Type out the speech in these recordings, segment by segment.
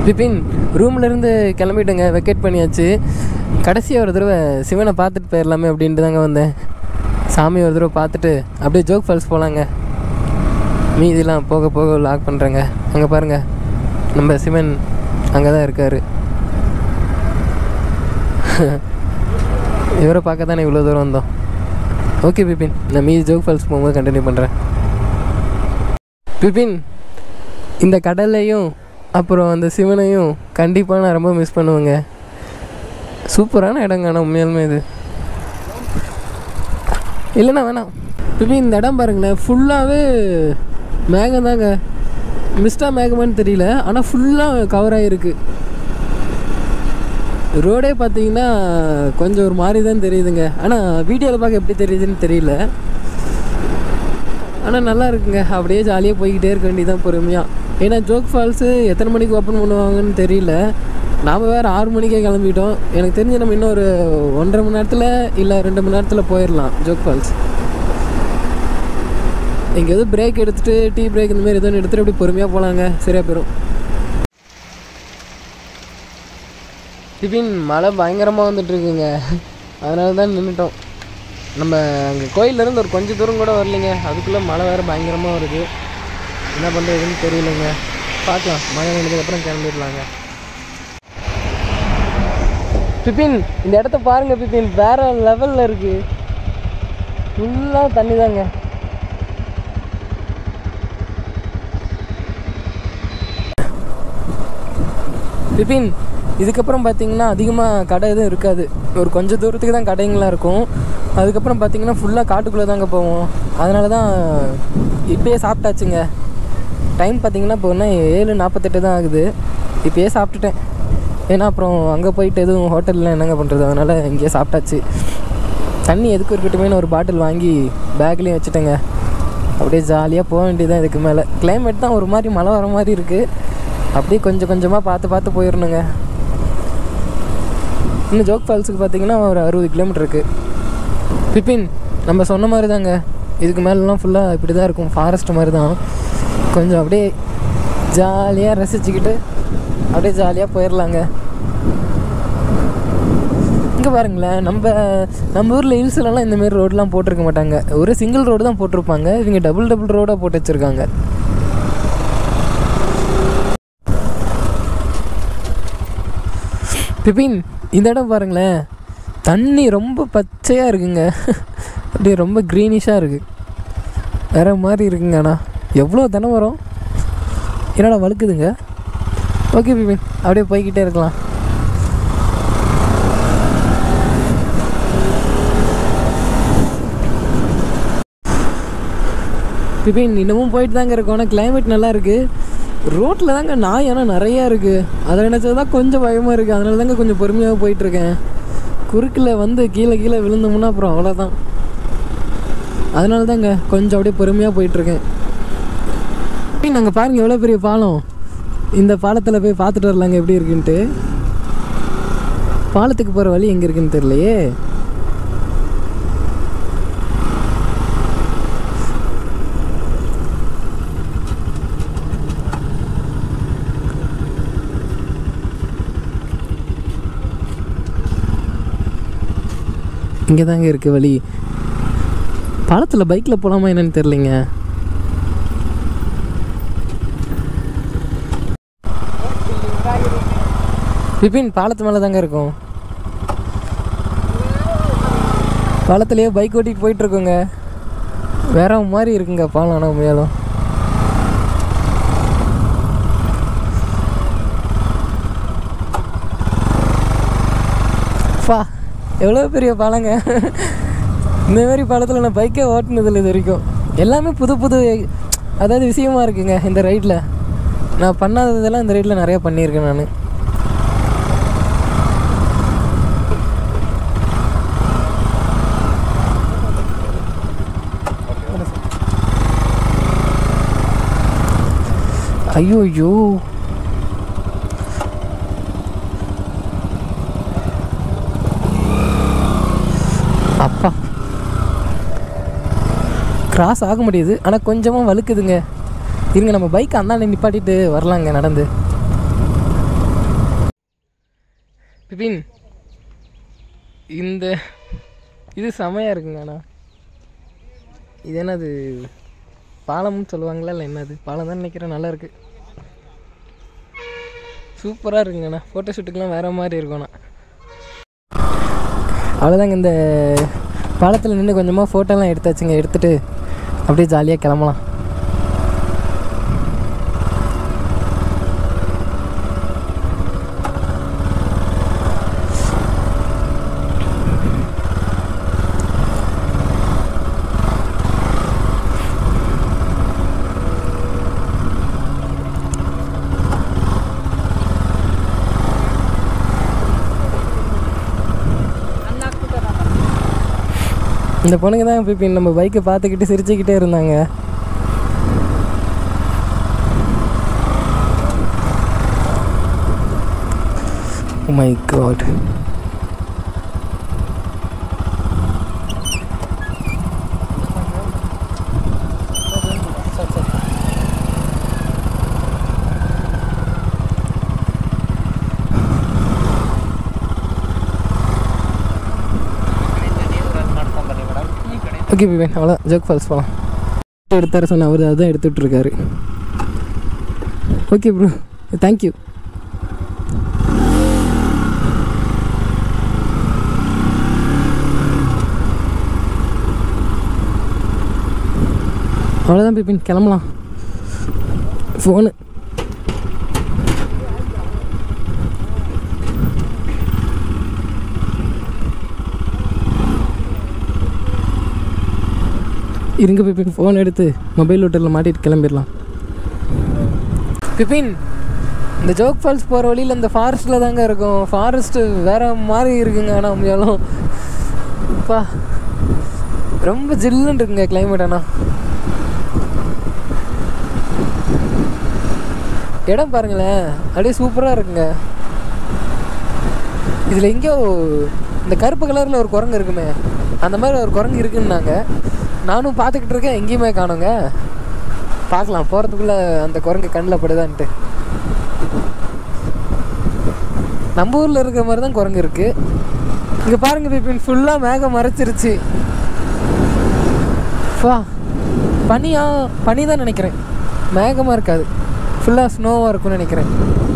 Bipin ரூம்லேருந்து கிளம்பிட்டுங்க vacate பண்ணியாச்சு கடைசியாக ஒரு தடவை சிவனை பார்த்துட்டு போயிடலாமே அப்படின்ட்டு தாங்க வந்தேன் சாமி ஒரு தடவை பார்த்துட்டு அப்படியே ஜோக் ஃபால்ஸ் போகலாங்க மீதிலாம் போக போக லாக் பண்ணுறேங்க அங்கே பாருங்கள் நம்ம சிவன் அங்கே தான் இருக்கார் இவரை பார்க்க தானே இவ்வளோ தூரம் வந்தோம் ஓகே பிபின் நான் மீதி ஜோக் ஃபால்ஸ் போகும்போது கண்டினியூ பண்ணுறேன் பிபின் இந்த கடல்லையும் அப்புறம் அந்த சிவனையும் கண்டிப்பாக நான் ரொம்ப மிஸ் பண்ணுவேங்க சூப்பரான இடங்க ஆனால் உண்மையாலுமே இது இல்லைண்ணா வேணாம் பிபி இந்த இடம் பாருங்களேன் ஃபுல்லாகவே மேகம் தாங்க மிஸ்டா மேகமான்னு தெரியல ஆனால் ஃபுல்லாக கவர் ஆகிருக்கு ரோடே பார்த்தீங்கன்னா கொஞ்சம் ஒரு மாதிரி தான் தெரியுதுங்க ஆனால் வீடியோவில் பார்க்க எப்படி தெரியுதுன்னு தெரியல ஆனால் நல்லா இருக்குங்க அப்படியே ஜாலியாக போய்கிட்டே இருக்க வேண்டியதான் பொறுமையாக ஏன்னா ஜோக் ஃபால்ஸு எத்தனை மணிக்கு ஓப்பன் பண்ணுவாங்கன்னு தெரியல நாம் வேறு ஆறு மணிக்கே கிளம்பிட்டோம் எனக்கு தெரிஞ்சு நம்ம இன்னும் ஒரு ஒன்றரை மணி நேரத்தில் இல்லை ரெண்டு மணி நேரத்தில் போயிடலாம் ஜோக் ஃபால்ஸ் இங்கே எதுவும் பிரேக் எடுத்துகிட்டு டீ பிரேக் இந்த மாதிரி எதுவும் எடுத்துகிட்டு அப்படி பொறுமையாக போகலாங்க சரியாக போயிடும் டிஃபின் மழை பயங்கரமாக வந்துட்டுருக்குங்க அதனால தான் நின்றுட்டோம் நம்ம அங்கே கோயிலேருந்து ஒரு கொஞ்சம் தூரம் கூட வரலைங்க அதுக்குள்ளே மழை வேறு பயங்கரமாக வருது என்ன பண்ணுறதுன்னு தெரியலைங்க பார்க்கலாம் மழை நினைஞ்சதுக்கப்புறம் கிளம்பிடலாங்க பிபின் இந்த இடத்த பாருங்க பிபின் வேற லெவலில் இருக்கு ஃபுல்லாக தண்ணி தாங்க பிபின் இதுக்கப்புறம் பார்த்தீங்கன்னா அதிகமாக கடை எதுவும் இருக்காது ஒரு கொஞ்சம் தூரத்துக்கு தான் கடைங்களாம் இருக்கும் அதுக்கப்புறம் பார்த்தீங்கன்னா ஃபுல்லாக காட்டுக்குள்ளே தாங்க போவோம் அதனால தான் இப்போயே சாப்பிட்டாச்சுங்க டைம் பார்த்தீங்கன்னா இப்போ என்ன ஏழு நாற்பத்தெட்டு தான் ஆகுது இப்போயே சாப்பிட்டுட்டேன் ஏன்னா அப்புறம் அங்கே போயிட்டு எதுவும் ஹோட்டலில் என்னங்க பண்ணுறது அதனால் இங்கேயே சாப்பிட்டாச்சு தண்ணி எதுக்கு இருக்கட்டுமேனு ஒரு பாட்டில் வாங்கி பேக்லேயும் வச்சுட்டேங்க அப்படியே ஜாலியாக போக வேண்டியதான் இதுக்கு மேலே கிளைமேட் தான் ஒரு மாதிரி மழை வர மாதிரி இருக்குது அப்படியே கொஞ்சம் கொஞ்சமாக பார்த்து பார்த்து போயிடணுங்க இன்னும் ஜோக் ஃபால்ஸுக்கு பார்த்தீங்கன்னா ஒரு அறுபது கிலோமீட்டர் இருக்குது பிபின் நம்ம சொன்ன மாதிரி தாங்க இதுக்கு மேலெலாம் ஃபுல்லாக இப்படி தான் இருக்கும் ஃபாரஸ்ட் மாதிரி தான் கொஞ்சம் அப்படியே ஜாலியாக ரசிச்சுக்கிட்டு அப்படியே ஜாலியாக போயிடலாங்க இங்கே பாருங்களேன் நம்ம நம்ம ஊரில் ஹில்ஸ்லலாம் இந்த மாதிரி ரோடெலாம் போட்டிருக்க மாட்டாங்க ஒரு சிங்கிள் ரோடு தான் போட்டிருப்பாங்க இவங்க டபுள் டபுள் ரோடாக போட்டு வச்சுருக்காங்க பிபின் இந்த இடம் பாருங்களேன் தண்ணி ரொம்ப பச்சையாக இருக்குங்க அப்படியே ரொம்ப க்ரீனிஷாக இருக்குது வேற மாதிரி இருக்குங்க அண்ணா எவ்வளோ தினம் வரும் என்னடா வழுக்குதுங்க ஓகே பிபின் அப்படியே போய்கிட்டே இருக்கலாம் பிபின் இன்னமும் போயிட்டு தாங்க இருக்கோம் ஆனால் கிளைமேட் நல்லா இருக்குது ரோட்டில் தாங்க நாய் ஆனால் நிறையா இருக்குது அதை நினச்சது தான் கொஞ்சம் பயமாக இருக்குது அதனால தாங்க கொஞ்சம் பொறுமையாக போயிட்டுருக்கேன் குறுக்கில் வந்து கீழே கீழே விழுந்தோம்னா அப்புறம் அவ்வளோதான் அதனால தாங்க கொஞ்சம் அப்படியே பொறுமையாக போயிட்டுருக்கேன் நாங்கள் பாருங்கள் எவ்வளோ பெரிய பாலம் இந்த பாலத்தில் போய் பார்த்துட்டு வரலாங்க எப்படி இருக்குன்ட்டு பாலத்துக்கு போகிற வழி எங்கே இருக்குன்னு தெரியலையே இங்கே தாங்க இருக்குது வழி பாலத்தில் பைக்கில் போகலாமா என்னன்னு தெரிலிங்க பிபின் பாலத்து மேலே தாங்க இருக்கும் பாலத்துலேயே பைக் ஓட்டிட்டு போயிட்டுருக்கோங்க வேற மாதிரி இருக்குங்க பாலம் ஆனால் உண்மையாலும் ஃபா எவ்வளோ பெரிய பாலங்க இந்த மாதிரி பாலத்தில் நான் பைக்கே ஓட்டினதில்லை இது வரைக்கும் எல்லாமே புது புது அதாவது விஷயமா இருக்குங்க இந்த ரைடில் நான் பண்ணாததெல்லாம் இந்த ரைடில் நிறையா பண்ணியிருக்கேன் நான் ஐயோ ஐயோ அப்பா கிராஸ் ஆக முடியுது ஆனால் கொஞ்சமாக வழுக்குதுங்க இருங்க நம்ம பைக் அந்தாண்ட நிப்பாட்டிட்டு வரலாங்க நடந்து பிபின் இந்த இது செமையாக இருக்குங்க அண்ணா இது என்னது பாலம்னு சொல்லுவாங்களா இல்லை என்னது பாலம் தான் நினைக்கிறேன் நல்லா இருக்கு சூப்பராக இருக்குங்கண்ணா ஃபோட்டோ ஷூட்டுக்கெலாம் வேறு மாதிரி இருக்கும்ண்ணா அவ்வளோதாங்க இந்த பாலத்தில் நின்று கொஞ்சமாக ஃபோட்டோலாம் எடுத்தாச்சுங்க எடுத்துட்டு அப்படியே ஜாலியாக கிளம்பலாம் இந்த பொண்ணுங்க தான் இப்போ நம்ம பைக்கை பார்த்துக்கிட்டு சிரிச்சுக்கிட்டே இருந்தாங்க மை காட் ஓகே பிபின் அவ்வளோ ஜோக் ஃபால்ஸ் போகலாம் எடுத்தார சொன்ன அவர் அதுதான் எடுத்துட்டு இருக்காரு ஓகே ப்ரோ தேங்க்யூ அவ்வளோதான் பிபின் கிளம்பலாம் ஃபோனு இருங்க பிபின் ஃபோன் எடுத்து மொபைல் ஹோட்டலில் மாட்டிட்டு கிளம்பிடலாம் பிபின் இந்த ஜோக் ஃபால்ஸ் போகிற வழியில் இந்த ஃபாரஸ்ட்டில் தாங்க இருக்கும் ஃபாரஸ்ட்டு வேறு மாதிரி இருக்குங்க ஆனால் உண்மையாலும் அப்பா ரொம்ப ஜில்லுன்னு இருக்குங்க கிளைமேட் ஆனால் இடம் பாருங்களேன் அப்படியே சூப்பராக இருக்குங்க இதில் எங்கேயோ இந்த கருப்பு கலரில் ஒரு குரங்கு இருக்குமே அந்த மாதிரி ஒரு குரங்கு இருக்குன்னாங்க நானும் பார்த்துக்கிட்டு இருக்கேன் எங்கேயுமே காணுங்க பார்க்கலாம் போகிறதுக்குள்ளே அந்த குரங்கு கண்ணில் படுதான்ட்டு நம்ம ஊரில் இருக்கிற மாதிரி தான் குரங்கு இருக்குது இங்கே பாருங்க பிபின் ஃபுல்லாக மேகம் மறைச்சிருச்சு வா பனியா பனி தான் நினைக்கிறேன் மேகமாக இருக்காது ஃபுல்லாக ஸ்னோவாக இருக்கும்னு நினைக்கிறேன்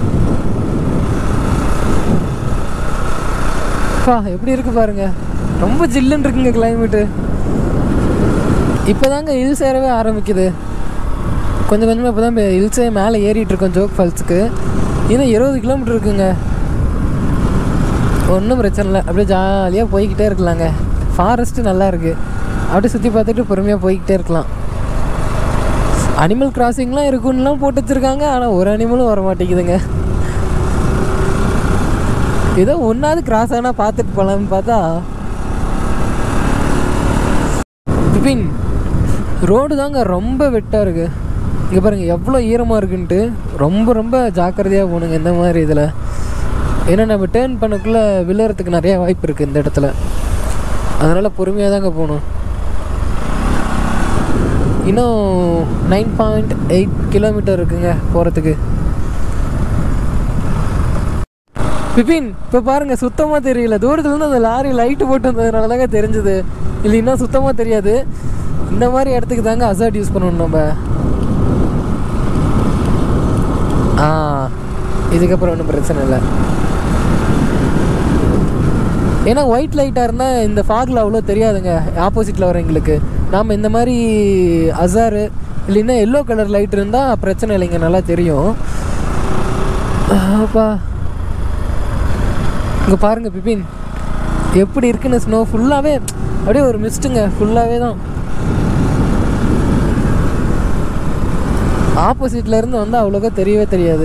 பா எப்படி இருக்கு பாருங்க ரொம்ப ஜில்லுன்னு இருக்குங்க கிளைமேட்டு இப்போதாங்க ஹில்ஸ் ஏறவே ஆரம்பிக்குது கொஞ்சம் கொஞ்சமாக இப்போ தான் ஹில்ஸே மேலே ஏறிட்டு இருக்கோம் ஜோக் ஃபால்ஸுக்கு இன்னும் இருபது கிலோமீட்டர் இருக்குங்க ஒன்றும் பிரச்சனை இல்லை அப்படியே ஜாலியாக போய்கிட்டே இருக்கலாங்க ஃபாரஸ்ட்டு நல்லா இருக்குது அப்படியே சுற்றி பார்த்துட்டு பொறுமையாக போய்கிட்டே இருக்கலாம் அனிமல் கிராசிங்லாம் இருக்குன்னுலாம் போட்டு வச்சுருக்காங்க ஆனால் ஒரு அனிமலும் வர மாட்டேங்குதுங்க ஏதோ ஒன்றாவது கிராஸ் ஆனால் பார்த்துட்டு போகலான்னு பார்த்தா பிபின் ரோடு தாங்க ரொம்ப வெட்டாக இருக்குது இங்கே பாருங்கள் எவ்வளோ ஈரமாக இருக்குன்ட்டு ரொம்ப ரொம்ப ஜாக்கிரதையாக போகணுங்க இந்த மாதிரி இதில் ஏன்னா நம்ம டேர்ன் பண்ணக்குள்ளே விழுறதுக்கு நிறைய வாய்ப்பு இருக்குது இந்த இடத்துல அதனால் பொறுமையாக தாங்க போகணும் இன்னும் நைன் பாயிண்ட் எயிட் கிலோமீட்டர் இருக்குங்க போகிறதுக்கு பிபின் இப்போ பாருங்க சுத்தமாக தெரியல தூரத்துலேருந்து அந்த லாரி லைட்டு போட்டு வந்ததுனால தாங்க தெரிஞ்சுது இல்லைன்னா சுத்தமாக தெரியாது இந்த மாதிரி இடத்துக்கு தாங்க அசாட் யூஸ் பண்ணணும் நம்ம ஆ இதுக்கப்புறம் ஒன்றும் பிரச்சனை இல்லை ஏன்னா ஒயிட் லைட்டாக இருந்தால் இந்த ஃபாகில் அவ்வளோ தெரியாதுங்க ஆப்போசிட்டில் வரவங்களுக்கு நாம் இந்த மாதிரி அசாரு இல்லைன்னா எல்லோ கலர் லைட் இருந்தால் பிரச்சனை இல்லைங்க நல்லா தெரியும் அப்பா இங்கே பாருங்கள் பிபின் எப்படி இருக்குன்னு ஸ்னோ ஃபுல்லாகவே அப்படியே ஒரு மிஸ்ட்டுங்க ஃபுல்லாகவே தான் ஆப்போசிட்ல இருந்து வந்து அவ்வளோக்கா தெரியவே தெரியாது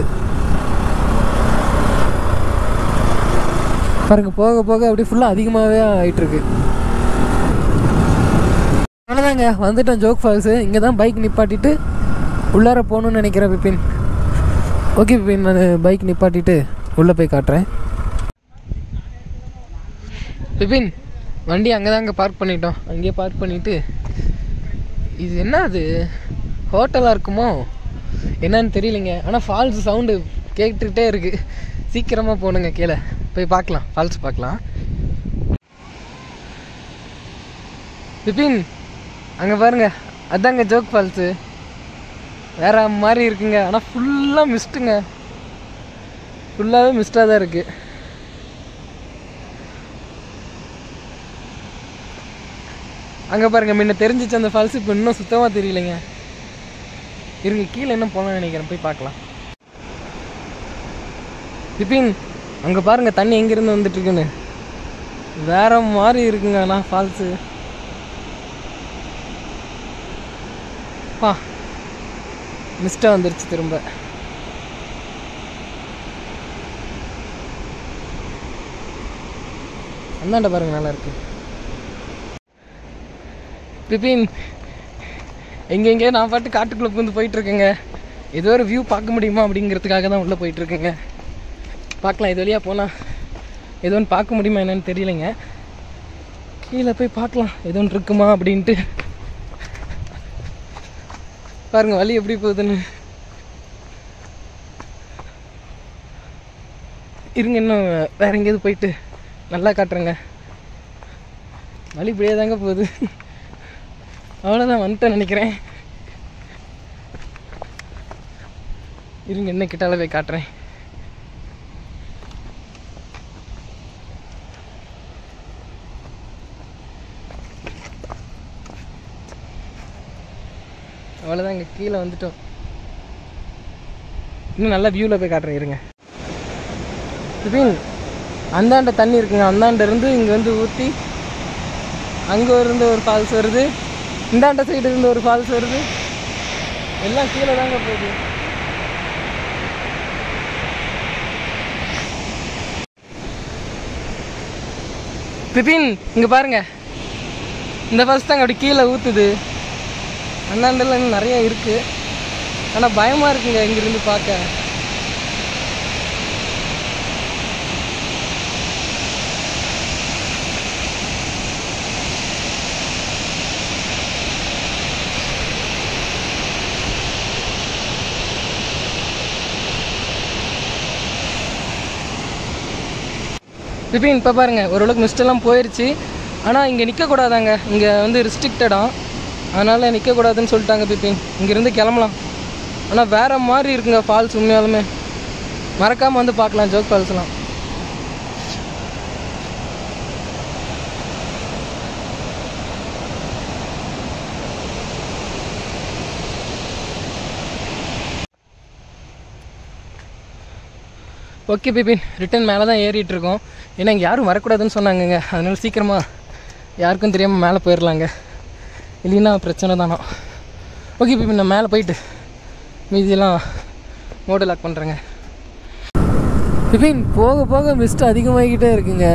பாருங்க போக போக அப்படியே ஃபுல்லாக அதிகமாகவே ஆயிட்டுருக்கு அவ்வளோதாங்க வந்துட்டோம் ஜோக் ஃபால்ஸு இங்கே தான் பைக் நிப்பாட்டிட்டு உள்ளார போகணுன்னு நினைக்கிறேன் பிபின் ஓகே பிபின் நான் பைக் நிப்பாட்டிட்டு உள்ளே போய் காட்டுறேன் பிபின் வண்டி அங்கே தாங்க பார்க் பண்ணிட்டோம் அங்கேயே பார்க் பண்ணிவிட்டு இது என்ன அது ஹோட்டலாக இருக்குமோ என்னன்னு தெரியலைங்க ஆனால் ஃபால்ஸ் சவுண்டு கேட்டுக்கிட்டே இருக்குது சீக்கிரமாக போகணுங்க கீழே போய் பார்க்கலாம் ஃபால்ஸ் பார்க்கலாம் விபின் அங்கே பாருங்க அதாங்க ஜோக் ஃபால்ஸு வேற மாதிரி இருக்குங்க ஆனால் ஃபுல்லாக மிஸ்ட்டுங்க ஃபுல்லாகவே மிஸ்டாக தான் இருக்குது அங்கே பாருங்க முன்ன தெரிஞ்சிச்சு அந்த ஃபால்ஸ் இப்போ இன்னும் சுத்தமாக தெரியலைங்க இருங்க கீழே என்ன போகலாம்னு நினைக்கிறேன் போய் பார்க்கலாம் விபின் அங்கே பாருங்க தண்ணி எங்கேருந்து வந்துட்டு இருக்குன்னு வேற மாதிரி இருக்குங்க ஆனால் ஃபால்ஸு பா மிஸ்டாக வந்துருச்சு திரும்ப அந்தாண்ட பாருங்க நல்லா இருக்கு பிபின் எங்கெங்கே நான் பாட்டு காட்டுக்குள்ளே பூந்து போயிட்டு இருக்கேங்க ஏதோ ஒரு வியூ பார்க்க முடியுமா அப்படிங்கிறதுக்காக தான் உள்ளே போயிட்டு இருக்கேங்க பார்க்கலாம் இது வழியாக போனால் ஏதோ ஒன்று பார்க்க முடியுமா என்னன்னு தெரியலைங்க கீழே போய் பார்க்கலாம் ஏதோ ஒன்று இருக்குமா அப்படின்ட்டு பாருங்க வழி எப்படி போகுதுன்னு இருங்க இன்னும் வேற எங்கேயாவது போயிட்டு நல்லா காட்டுறேங்க வழி இப்படியே தாங்க போகுது அவ்வளோதான் வந்துட்டேன் நினைக்கிறேன் இருங்க என்ன கிட்டால போய் காட்டுறேன் அவ்வளோதான் இங்கே கீழே வந்துட்டோம் இன்னும் நல்ல வியூவில் போய் காட்டுறேன் இருங்க விபின் அந்தாண்ட தண்ணி இருக்குங்க அந்தாண்ட இருந்து இங்கே வந்து ஊற்றி அங்கே இருந்து ஒரு ஃபால்ஸ் வருது இந்தாண்ட சைடு இருந்து ஒரு ஃபால்ஸ் வருது எல்லாம் கீழே தாங்க போகுது பிபின் இங்கே பாருங்க இந்த ஃபால்ஸ் தாங்க அப்படி கீழே ஊற்றுது அந்தாண்டெல்லாம் இன்னும் நிறைய இருக்கு ஆனால் பயமாக இருக்குங்க இங்கிருந்து பார்க்க பிபின் இப்போ பாருங்க ஓரளவுக்கு மிஸ்ட் எல்லாம் போயிருச்சு ஆனால் இங்கே நிற்கக்கூடாதாங்க இங்கே வந்து ரிஸ்ட்ரிக்டடாக அதனால் நிற்கக்கூடாதுன்னு சொல்லிட்டாங்க பிபின் இங்கேருந்து கிளம்பலாம் ஆனால் வேற மாதிரி இருக்குங்க ஃபால்ஸ் உண்மையாலுமே மறக்காமல் வந்து பார்க்கலாம் ஜோக் ஃபால்ஸ்லாம் ஓகே பிபின் ரிட்டன் மேலே தான் ஏறிட்டு இருக்கோம் ஏன்னா இங்கே யாரும் வரக்கூடாதுன்னு சொன்னாங்கங்க அதனால சீக்கிரமாக யாருக்கும் தெரியாமல் மேலே போயிடலாங்க இல்லைன்னா பிரச்சனை தானோ ஓகே பிபின் நான் மேலே போயிட்டு மீதியெல்லாம் மோடு லாக் பண்ணுறேங்க பிபின் போக போக மிஸ்ட் அதிகமாகிக்கிட்டே இருக்குங்க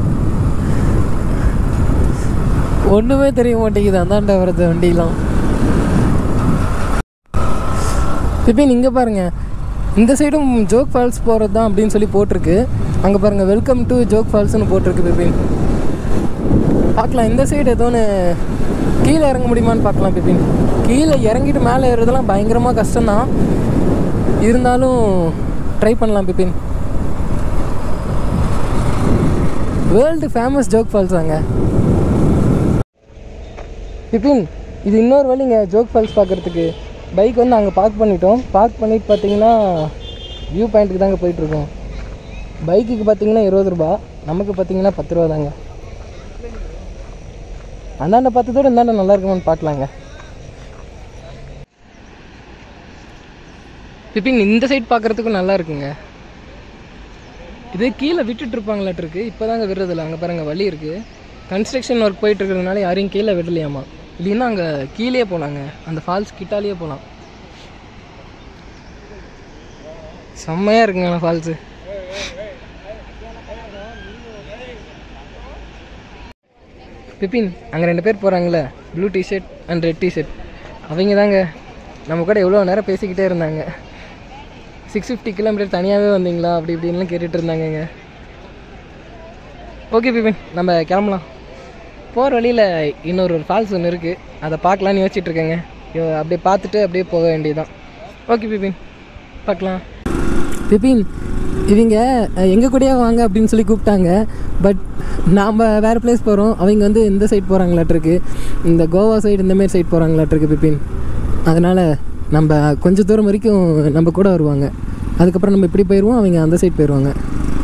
ஒன்றுமே தெரிய மாட்டேங்குது அந்தாண்ட வரது வண்டியெலாம் பிபின் இங்கே பாருங்க இந்த சைடும் ஜோக் ஃபால்ஸ் போகிறது தான் அப்படின்னு சொல்லி போட்டிருக்கு அங்கே பாருங்கள் வெல்கம் டு ஜோக் ஃபால்ஸ்னு போட்டிருக்கு பிபின் பார்க்கலாம் இந்த சைடு ஏதோன்னு கீழே இறங்க முடியுமான்னு பார்க்கலாம் பிபின் கீழே இறங்கிட்டு மேலே ஏறுறதெல்லாம் பயங்கரமாக கஷ்டம்தான் இருந்தாலும் ட்ரை பண்ணலாம் Bipin world famous Jog falls தாங்க பிபின் இது இன்னொரு வழிங்க ஜோக் ஃபால்ஸ் பார்க்குறதுக்கு பைக் வந்து அங்கே பார்க் பண்ணிட்டோம் பார்க் பண்ணிட்டு பார்த்தீங்கன்னா வியூ பாயிண்ட்டுக்கு தாங்க போயிட்டுருக்கோம் பைக்குக்கு பார்த்தீங்கன்னா இருபது ரூபா நமக்கு பார்த்தீங்கன்னா பத்து ரூபா தாங்க அந்தாண்ட பார்த்ததோட இந்தாண்ட நல்லா இருக்குமான்னு பார்க்கலாங்க பிப்பிங் இந்த சைடு பார்க்குறதுக்கும் நல்லா இருக்குங்க இது கீழே விட்டுட்டு இருப்பாங்களாட்டு இருக்கு இப்போ தாங்க விடுறதில்ல அங்கே பாருங்க வழி இருக்குது கன்ஸ்ட்ரக்ஷன் ஒர்க் போயிட்டு இருக்கிறதுனால யாரையும் கீழே விடலையாமா இல்லைன்னா அங்கே கீழே போகலாங்க அந்த ஃபால்ஸ் கிட்டாலேயே போகலாம் செம்மையாக இருக்குங்க ஃபால்ஸு பிபின் அங்கே ரெண்டு பேர் போகிறாங்களே blue T-shirt and red T-shirt அவங்க தாங்க நம்ம கூட எவ்வளோ நேரம் பேசிக்கிட்டே இருந்தாங்க சிக்ஸ் ஃபிஃப்டி கிலோமீட்டர் தனியாகவே வந்தீங்களா அப்படி இப்படின்லாம் கேட்டுட்டு இருந்தாங்கங்க ஓகே பிபின் நம்ம கிளம்பலாம் போகிற வழியில் இன்னொரு ஒரு ஃபால்ஸ் ஒன்று இருக்குது அதை பார்க்கலான்னு யோசிச்சுட்டு இருக்கேங்க யோ, அப்படியே பார்த்துட்டு அப்படியே போக வேண்டியதுதான் ஓகே பிபின் பார்க்கலாம் பிபின் இவங்க எங்கள் கூடயே வாங்க அப்படின்னு சொல்லி கூப்பிட்டாங்க பட் நாம் வேறு பிளேஸ் போகிறோம் அவங்க வந்து இந்த சைட் போகிறாங்களாட்டிருக்கு இந்த கோவா சைடு இந்தமாரி சைட் போகிறாங்களாட்டிருக்கு பிபின் அதனால் நம்ம கொஞ்சம் தூரம் வரைக்கும் நம்ம கூட வருவாங்க அதுக்கப்புறம் நம்ம இப்படி போயிடுவோம் அவங்க அந்த சைட் போயிடுவாங்க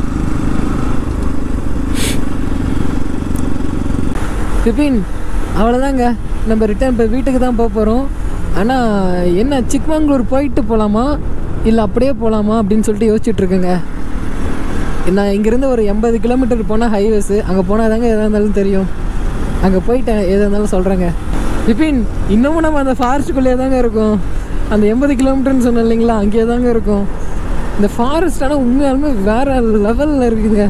பிபின் அவ்வளோதாங்க நம்ம ரிட்டர்ன் இப்போ வீட்டுக்கு தான் போக போகிறோம் ஆனால் என்ன சிக்மங்களூர் போயிட்டு போகலாமா இல்லை அப்படியே போகலாமா அப்படின்னு சொல்லிட்டு யோசிச்சுட்டு இருக்கேங்க நான் இங்கேருந்து ஒரு எண்பது கிலோமீட்டர் போனால் ஹைவேஸு அங்கே போனால் தாங்க எதாக இருந்தாலும் தெரியும் அங்கே போயிட்டேன் எதாக இருந்தாலும் சொல்கிறேங்க பிபின் இன்னமும் நம்ம அந்த ஃபாரஸ்ட்டுக்குள்ளேயே தாங்க இருக்கோம் அந்த எண்பது கிலோமீட்டர்னு சொன்னேன் இல்லைங்களா அங்கேயே தாங்க இருக்கும் இந்த ஃபாரஸ்ட் ஆனால் உண்மையாலுமே வேறு லெவலில் இருக்குதுங்க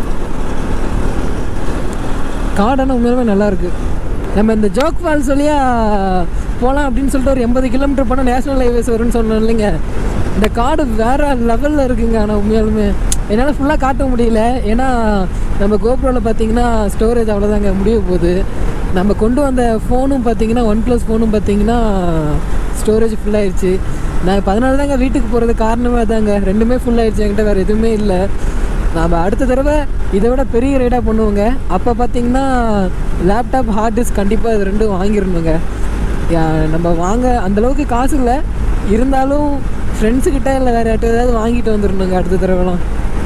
காடான உண்மையாலுமே நல்லா இருக்கு நம்ம இந்த ஜோக் ஃபால்ஸ் வழியா போகலாம் அப்படின்னு சொல்லிட்டு ஒரு எண்பது கிலோமீட்டர் போனால் நேஷனல் ஹைவேஸ் வரும்னு சொன்னோம் இல்லைங்க இந்த காடு வேற லெவலில் இருக்குங்க ஆனால் உண்மையாலுமே என்னால் ஃபுல்லாக காட்ட முடியல ஏன்னா நம்ம கோப்ரோவில் பார்த்தீங்கன்னா ஸ்டோரேஜ் அவ்வளோதாங்க முடிய போகுது நம்ம கொண்டு வந்த ஃபோனும் பார்த்தீங்கன்னா ஒன் ப்ளஸ் ஃபோனும் பார்த்தீங்கன்னா ஸ்டோரேஜ் ஃபுல்லாகிடுச்சு நான் இப்போ அதனால தாங்க வீட்டுக்கு போகிறது காரணமே தாங்க ரெண்டுமே ஃபுல்லாகிடுச்சு என்கிட்ட வேறு எதுவுமே இல்லை நாம் அடுத்த தடவை இதை விட பெரிய ரைடாக பண்ணுவோங்க அப்போ பார்த்தீங்கன்னா லேப்டாப் ஹார்ட் டிஸ்க் கண்டிப்பாக இது ரெண்டும் வாங்கிடணுங்க யா- நம்ம வாங்க அந்தளவுக்கு காசு இல்லை இருந்தாலும் ஃப்ரெண்ட்ஸுக்கிட்ட இல்லை வேறு யார்ட்ட ஏதாவது வாங்கிட்டு வந்துடணுங்க அடுத்த தடவைலாம்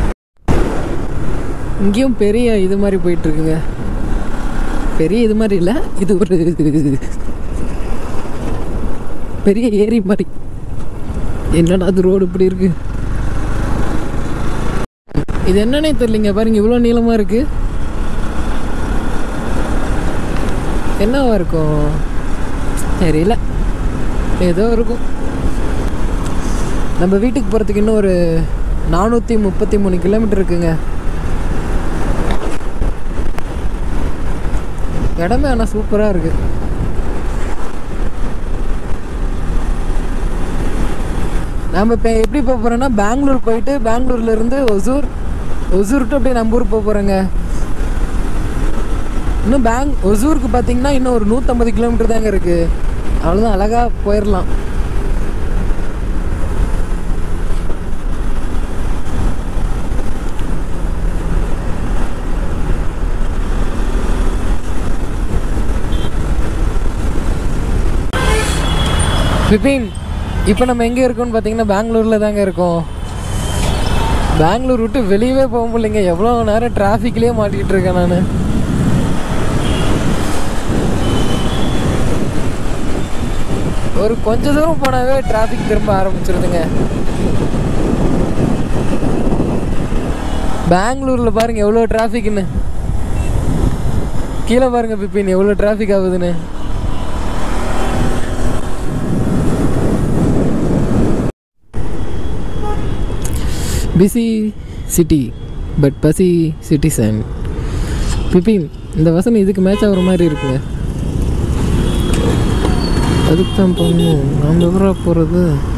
இங்கேயும் பெரிய இது மாதிரி போயிட்டுருக்குங்க பெரிய இது மாதிரி இல்லை இது ஒரு பெரிய ஏரி மாதிரி என்னடா அது ரோடு இப்படி இருக்கு இது என்னன்னே தெரியலங்க பாருங்க இவ்வளோ நீளமாக இருக்கு என்னவா இருக்கும் தெரியல ஏதோ இருக்கும் நம்ம வீட்டுக்கு போகிறதுக்கு இன்னும் ஒரு நானூற்றி முப்பத்தி மூணு கிலோமீட்டர் இருக்குங்க இடமே ஆனால் சூப்பராக இருக்கு நாம் இப்போ எப்படி போக போகிறோன்னா பெங்களூர் போயிட்டு பெங்களூர்லேருந்து ஒசூர் ஒசூர் டு அப்படியே நம்ம ஊர் போக போகிறோங்க இன்னும் பேங் ஒசூருக்கு பார்த்தீங்கன்னா இன்னும் ஒரு நூற்றம்பது கிலோமீட்டர் தாங்க இருக்குது அவ்வளோதான் அழகாக போயிடலாம் பிபின் இப்போ நம்ம எங்கே இருக்கோம்னு பார்த்தீங்கன்னா பெங்களூரில் தாங்க இருக்கோம் பெங்களூர் விட்டு வெளியவே போக முடியலைங்க எவ்வளோ நேரம் டிராஃபிக்லேயே மாட்டிக்கிட்டு இருக்கேன் நான் ஒரு கொஞ்ச தூரம் போனாவே டிராஃபிக் திரும்ப ஆரம்பிச்சிருதுங்க பெங்களூரில் பாருங்க எவ்வளோ டிராஃபிக்னு கீழே பாருங்க பிபின் எவ்வளோ டிராஃபிக் ஆகுதுன்னு busy city but busy citizen Bipin இந்த வசனம் இதுக்கு மேட்ச் ஆகிற மாதிரி இருக்குங்க அதுக்கு தான் போகணும் நாம் எவரா போகிறது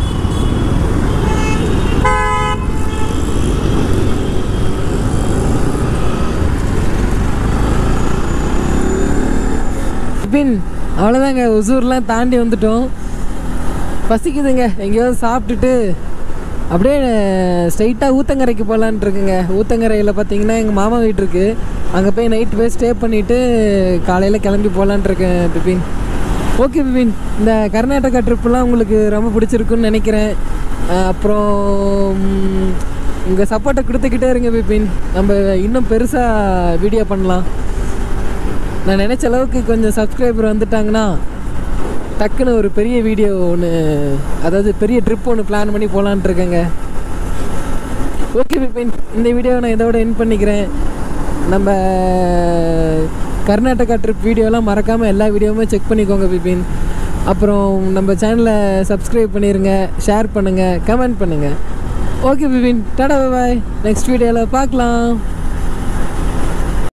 பிபின் அவ்வளோதாங்க ஒசூர்லாம் தாண்டி வந்துட்டோம் பசிக்குதுங்க எங்கேயாவது சாப்பிட்டுட்டு அப்படியே ஸ்ட்ரைட்டாக ஊத்தங்கரைக்கு போகலான்ட்டு இருக்குங்க ஊத்தங்கரையில் பார்த்தீங்கன்னா எங்கள் மாமா வீடு இருக்குது அங்கே போய் நைட் போய் ஸ்டே பண்ணிவிட்டு காலையில் கிளம்பி போகலான்ட்டு இருக்கேன் பிபின் ஓகே பிபின் இந்த கர்நாடகா ட்ரிப்புலாம் உங்களுக்கு ரொம்ப பிடிச்சிருக்குன்னு நினைக்கிறேன் அஹ் அப்புறம் உங்கள் சப்போர்ட்டை கொடுத்துக்கிட்டே இருங்க பிபின் நம்ம இன்னும் பெருசாக வீடியோ பண்ணலாம் நான் நினச்ச அளவுக்கு கொஞ்சம் சப்ஸ்கிரைபர் வந்துட்டாங்கன்னா டக்குன்னு ஒரு பெரிய வீடியோ ஒன்று அதாவது பெரிய ட்ரிப் ஒன்று பிளான் பண்ணி போகலான்ட்டு இருக்கேங்க ஓகே பிபின் இந்த வீடியோவை நான் இதோட என் பண்ணிக்கிறேன் நம்ம கர்நாடகா ட்ரிப் வீடியோலாம் மறக்காமல் எல்லா வீடியோவுமே செக் பண்ணிக்கோங்க பிபின் அப்புறம் நம்ம சேனலை சப்ஸ்கிரைப் பண்ணிடுங்க ஷேர் பண்ணுங்கள் கமெண்ட் பண்ணுங்கள் okay Bipin tata bye next வீடியோவில் பார்க்கலாம்